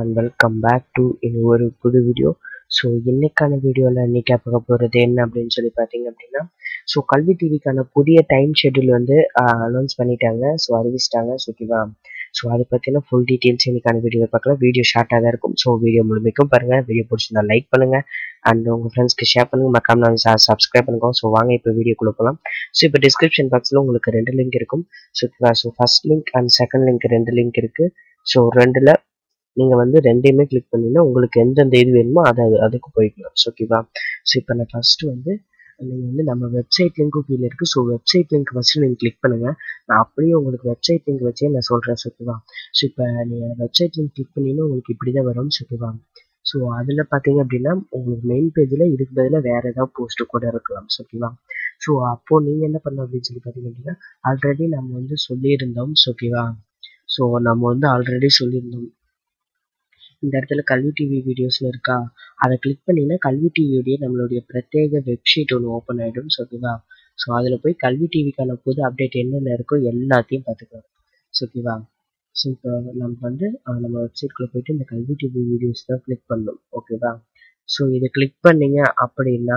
and welcome back to இனி ஒரு புது வீடியோ ஸோ இன்னைக்கான வீடியோவில் இன்னைக்கு பார்க்க போகிறது என்ன அப்படின்னு சொல்லி பார்த்தீங்க அப்படின்னா ஸோ கல்வி டிவிக்கான புதிய டைம் ஷெட்யூல் வந்து அனௌன்ஸ் பண்ணிட்டாங்க ஸோ அறிவிச்சிட்டாங்க ஸோ ஓகேவா ஸோ அதை பற்றின ஃபுல் டீட்டெயில்ஸ் இன்னைக்கான வீடியோ பார்க்கலாம் வீடியோ ஷார்ட்டாக தான் இருக்கும் ஸோ வீடியோ முழுமைக்கும் பாருங்கள் வீடியோ பிடிச்சிருந்தா லைக் பண்ணுங்கள் அண்ட் உங்கள் ஃப்ரெண்ட்ஸ்க்கு ஷேர் பண்ணுங்கள் மறக்காம நான் சப்ஸ்கிரைப் பண்ணுங்க ஸோ வாங்க இப்போ வீடியோக்குள்ளே போகலாம் ஸோ இப்போ டிஸ்கிரிப்ஷன் பாக்ஸில் உங்களுக்கு ரெண்டு லிங்க் இருக்கும் ஸோ ஓகேவா so first link and second link ரெண்டு லிங்க் இருக்குது ஸோ ரெண்டில் நீங்கள் வந்து ரெண்டையுமே கிளிக் பண்ணிங்கன்னா உங்களுக்கு எந்தெந்த இது வேணுமோ அதை அதுக்கு போய்க்கலாம் ஸோ ஓகேவா ஸோ இப்போ நான் ஃபஸ்ட்டு வந்து நீங்கள் வந்து நம்ம வெப்சைட் லிங்க்கும் கீழே இருக்குது ஸோ வெப்சைட் லிங்க் ஃபஸ்ட்டு நீங்கள் கிளிக் பண்ணுங்கள் நான் அப்படியே உங்களுக்கு வெப்சைட் லிங்க் வச்சே நான் சொல்கிறேன் ஸோ ஓகேவா ஸோ இப்போ நீங்கள் வெப்சைட் லிங்க் கிளிக் பண்ணிங்கன்னா உங்களுக்கு இப்படி தான் வரும் ஸோ ஓகேவா ஸோ அதில் பார்த்தீங்க அப்படின்னா உங்களுக்கு மெயின் பேஜில் இதுக்கு பதிலாக வேறு ஏதாவது போஸ்ட்டு கூட இருக்கலாம் ஸோ ஓகேவா ஸோ அப்போது நீங்கள் என்ன பண்ணணும் அப்படின்னு சொல்லி பார்த்தீங்க அப்படின்னா ஆல்ரெடி நம்ம வந்து சொல்லியிருந்தோம் ஸோ ஓகேவா ஸோ நம்ம வந்து ஆல்ரெடி சொல்லியிருந்தோம் இந்த இடத்துல கல்வி டிவி வீடியோஸ்னு இருக்கா அதை கிளிக் பண்ணிங்கன்னா கல்வி டிவியோடைய நம்மளுடைய பிரத்யேக வெப்சைட் ஒன்று ஓப்பன் ஆகிடும் ஸோ ஓகேவா ஸோ அதில் போய் கல்வி டிவிக்கான புது அப்டேட் என்னென்ன இருக்கோ எல்லாத்தையும் பார்த்துக்கலாம் ஸோ ஓகேவா ஸோ இப்போ நம்ம வந்து நம்ம வெப்சைட்குள்ளே போயிட்டு இந்த கல்வி டிவி வீடியோஸ் தான் கிளிக் பண்ணணும் ஓகேவா ஸோ இதை கிளிக் பண்ணீங்க அப்படின்னா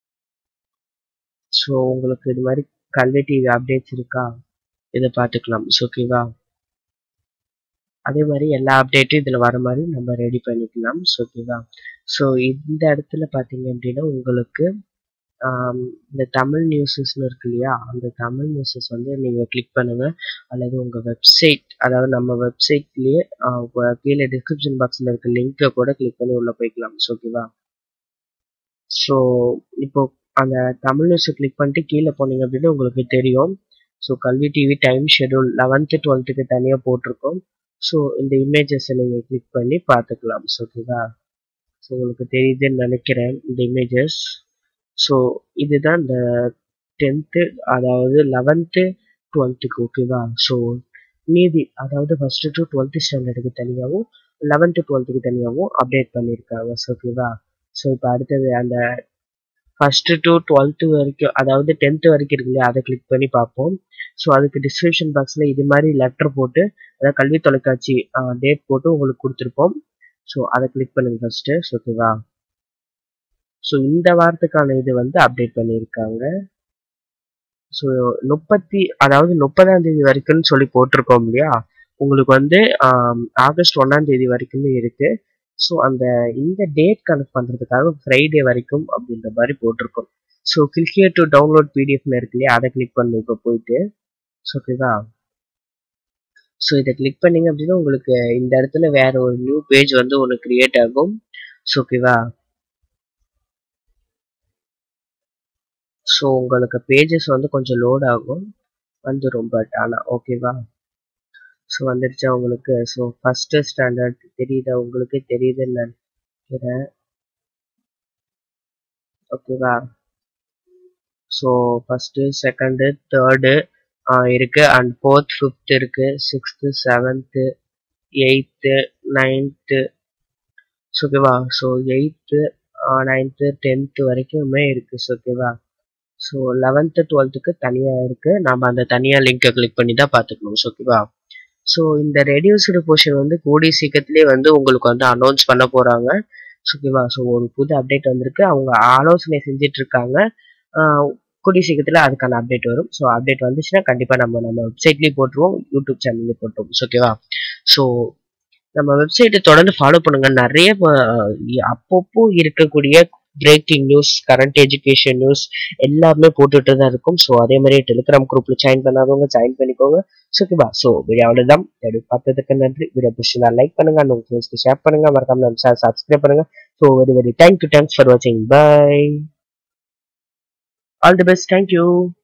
ஸோ உங்களுக்கு இது மாதிரி கல்வி டிவி அப்டேட்ஸ் இருக்கா இதை பார்த்துக்கலாம் ஸோ ஓகேவா அதே மாதிரி எல்லா அப்டேட்டும் இதில் வர மாதிரி நம்ம ரெடி பண்ணிக்கலாம் ஸோ ஓகேவா ஸோ இந்த இடத்துல பார்த்தீங்க அப்படின்னா உங்களுக்கு இந்த தமிழ் நியூஸஸ்னு இருக்கு இல்லையா அந்த தமிழ் நியூஸஸ் வந்து நீங்கள் கிளிக் பண்ணுங்கள் அல்லது உங்கள் வெப்சைட் அதாவது நம்ம வெப்சைட்லேயே கீழே டிஸ்கிரிப்ஷன் பாக்ஸில் இருக்க லிங்க்கை கூட கிளிக் பண்ணி உள்ளே போய்க்கலாம் ஸோ ஓகேவா ஸோ இப்போ அந்த தமிழ் நியூஸை கிளிக் பண்ணிட்டு கீழே போனீங்க அப்படின்னா உங்களுக்கு தெரியும் so Kalvi TV time schedule eleventh டுவெல்த்துக்கு தனியாக போட்டிருக்கோம் ஸோ இந்த இமேஜஸை நீங்கள் கிளிக் பண்ணி பார்த்துக்கலாம் ஸோ ஓகேவா ஸோ உங்களுக்கு தெரியுதுன்னு நினைக்கிறேன் இந்த இமேஜஸ் ஸோ இதுதான் இந்த டென்த்து அதாவது லெவன்த்து டுவெல்த்துக்கு ஓகேவா ஸோ மீதி அதாவது ஃபஸ்ட்டு டு டுவெல்த்து ஸ்டாண்டர்டுக்கு தனியாகவும் லெவன்த்து டுவெல்த்துக்கு தனியாகவும் அப்டேட் பண்ணியிருக்காங்க ஸோ ஓகேவா ஸோ இப்போ அடுத்தது அந்த ஃபஸ்ட்டு டு டுவெல்த்து வரைக்கும் அதாவது டென்த்து வரைக்கும் இருக்கு இல்லையா அதை கிளிக் பண்ணி பார்ப்போம் ஸோ அதுக்கு டிஸ்கிரிப்ஷன் பாக்ஸில் இது மாதிரி லெட்டர் போட்டு அதாவது கல்வி தொலைக்காட்சி டேட் போட்டு உங்களுக்கு கொடுத்துருப்போம் ஸோ அதை கிளிக் பண்ணுங்க ஃபஸ்ட்டு ஸோ ஓகேவா ஸோ இந்த வாரத்துக்கான இது வந்து அப்டேட் பண்ணியிருக்காங்க ஸோ முப்பத்தி அதாவது முப்பதாம் தேதி வரைக்கும்னு சொல்லி போட்டிருக்கோம் இல்லையா உங்களுக்கு வந்து ஆகஸ்ட் ஒன்றாம் தேதி வரைக்குமே இருக்கு ஸோ அந்த இந்த டேட் கனெக்ட் பண்ணுறதுக்காக ஃப்ரைடே வரைக்கும் அப்படின்ற மாதிரி போட்டிருக்கோம் ஸோ கிளிக் டு டவுன்லோட் பிடிஎஃப்னு இருக்கு இல்லையா அதை கிளிக் பண்ணு இப்போ போயிட்டு ஸோ ஓகேவா ஸோ இதை கிளிக் பண்ணீங்க அப்படின்னா உங்களுக்கு இந்த இடத்துல வேற ஒரு நியூ பேஜ் வந்து ஒன்று கிரியேட் ஆகும் ஸோ ஓகேவா ஸோ உங்களுக்கு பேஜஸ் வந்து கொஞ்சம் லோட் ஆகும் வந்துடும் பட் ஆனால் ஓகேவா ஸோ வந்துடுச்சா உங்களுக்கு ஸோ ஃபஸ்ட்டு ஸ்டாண்டர்ட் தெரியுதா உங்களுக்கு தெரியுதுன்னு நினைக்கிறேன் ஓகேவா ஸோ ஃபஸ்ட்டு செகண்டு தேர்டு இருக்கு அண்ட் ஃபோர்த் ஃபிஃப்த் இருக்கு சிக்ஸ்த்து செவன்த்து எயித்து நைன்த்து ஓகேவா ஸோ எயித்து நைன்த்து டென்த்து வரைக்குமே இருக்கு ஓகேவா ஸோ லெவன்த்து டுவெல்த்துக்கு தனியாக இருக்கு நம்ம அந்த தனியாக லிங்கை கிளிக் பண்ணி தான் பார்த்துக்கணும் ஓகேவா ஸோ இந்த ரெடியூஸ்டு போர்ஷன் வந்து கூடிய சீக்கிரத்திலே வந்து உங்களுக்கு வந்து அனௌன்ஸ் பண்ண போகிறாங்க ஓகேவா ஸோ ஒரு புது அப்டேட் வந்திருக்கு அவங்க ஆலோசனை செஞ்சுட்டு இருக்காங்க கூடிய சீக்கிரத்தில் அதுக்கான அப்டேட் வரும் ஸோ அப்டேட் வந்துச்சுன்னா கண்டிப்பாக நம்ம நம்ம வெப்சைட்லேயும் போட்டுருவோம் யூடியூப் சேனல்லையும் போட்டுருவோம் ஓகேவா ஸோ நம்ம வெப்சைட்டை தொடர்ந்து ஃபாலோ பண்ணுங்க நிறைய அப்பப்போ இருக்கக்கூடிய breaking news current education news எல்லாமே போட்டுட்டு தான் இருக்கும் ஸோ அதே மாதிரி டெலிகிராம் குரூப்ல ஜாயின் பண்ணாதவங்க ஜாயின் பண்ணிக்கோங்க ஸோ ஓகேவா ஸோ வீடியோ அவ்வளோதான் பார்த்ததுக்கு நன்றி வீடியோ பிடிச்சிருந்தா லைக் பண்ணுங்க அண்ட் உங்க ஃப்ரெண்ட்ஸ்க்கு ஷேர் பண்ணுங்க மறக்காம நம்ம சப்ஸ்கிரைப் பண்ணுங்க so very very thank you thanks for வாட்சிங் bye all the best thank you